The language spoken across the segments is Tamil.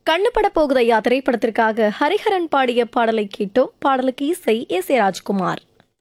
கண்ணுப்பட போகுதையா திரைப்படத்திற்காக ஹரிஹரன் பாடிய பாடலை கேட்டோம் பாடலுக்கு இசை எஸ் ஏ ராஜ்குமார்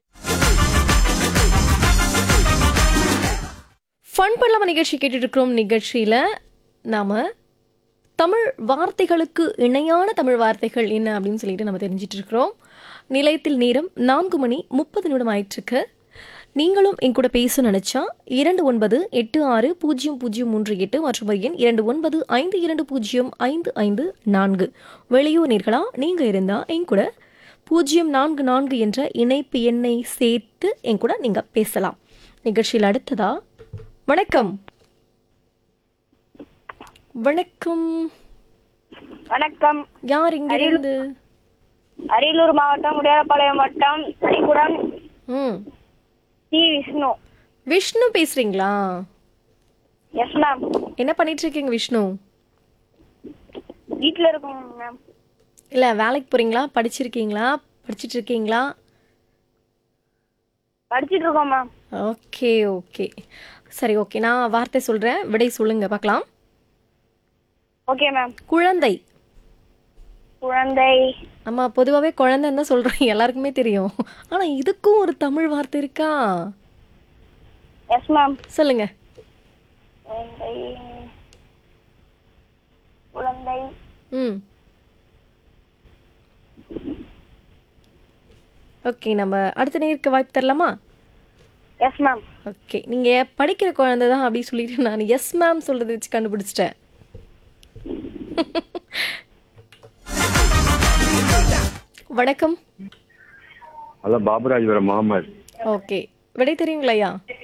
ஃபன் பண்ணலாம நிகழ்ச்சி கேட்டுட்டு இருக்கிறோம் நிகழ்ச்சியில நாம தமிழ் வார்த்தைகளுக்கு இணையான தமிழ் வார்த்தைகள் என்ன அப்படின்னு சொல்லிட்டு நம்ம தெரிஞ்சிட்டு இருக்கிறோம் நிலையத்தில் நேரம் நான்கு மணி முப்பது நிமிடம் ஆயிட்டிருக்கு நீங்களும் என் கூட பேச நினைச்சா இரண்டு ஒன்பது எட்டு ஆறு பூஜ்ஜியம் பூஜ்ஜியம் மூன்று எட்டு மற்றும் ஒரு எண் இரண்டு ஒன்பது ஐந்து இரண்டு பூஜ்ஜியம் ஐந்து ஐந்து நான்கு வெளியூர் நேர்களா நீங்க இருந்தா என் கூட பூஜ்ஜியம் நான்கு நான்கு என்ற இணைப்பு எண்ணை சேர்த்து என் கூட நீங்க பேசலாம் நிகழ்ச்சியில் அடுத்ததா வணக்கம் வணக்கம் வணக்கம் யார் இங்க இருந்து அரியலூர் மாவட்டம் உடையாரப்பாளையம் வட்டம் அரிக்குடம் ம் சி விஷ்ணு விஷ்ணு பேசுறீங்களா எஸ் மேம் என்ன பண்ணிட்டு இருக்கீங்க விஷ்ணு வீட்டில் இருக்கோம் மேம் இல்ல வேலைக்கு போறீங்களா படிச்சிருக்கீங்களா படிச்சிட்டு இருக்கீங்களா படிச்சிட்டு இருக்கோம் மேம் ஓகே ஓகே சரி ஓகே நான் வார்த்தை சொல்றேன் விடை சொல்லுங்க பார்க்கலாம் ஓகே மேம் குழந்தை குழந்தை நம்ம பொதுவாகவே குழந்தைன்னு தான் சொல்றோம் எல்லாருக்குமே தெரியும் ஆனா இதுக்கும் ஒரு தமிழ் வார்த்தை இருக்கா எஸ் மேம் சொல்லுங்க குழந்தை குழந்தை ம் ஓகே நம்ம அடுத்த நேருக்கு வாய்ப்பு தரலாமா எஸ் மேம் ஓகே நீங்க படிக்கிற குழந்தை தான் அப்படி சொல்லிட்டு நான் எஸ் மேம் சொல்றதை வச்சு கண்டுபிடிச்சிட்டேன் வணக்கம் ஹலோ பாபுராஜ்புரம் முகமது ஓகே விடை தெரியுங்களா ஐயா